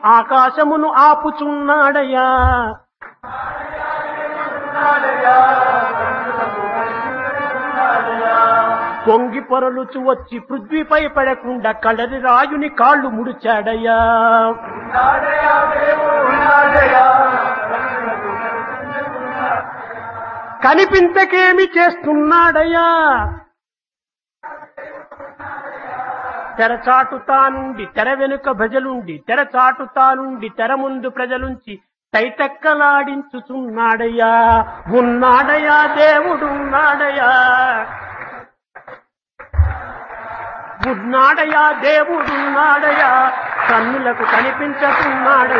ఆకాశమును ఆపుచున్నాడయ్యా పొంగి పొరలుచు వచ్చి పృథ్వీపై పడకుండా కడరి రాయుని కాళ్ళు ముడిచాడయ్యా కనిపించకేమి చేస్తున్నాడయ్యా తెరచాటుతా నుండి తెర వెనుక భజలుండి తెరచాటుతా నుండి తెర ముందు ప్రజలుంచి తైతక్కలాడించుచున్నాడయ్యా ఉన్నాడయ్యా దేవుడున్నాడయ్యా ఉన్నాడయ్యా దేవుడున్నాడయ్యా కన్నులకు కనిపించకున్నాడయ్యా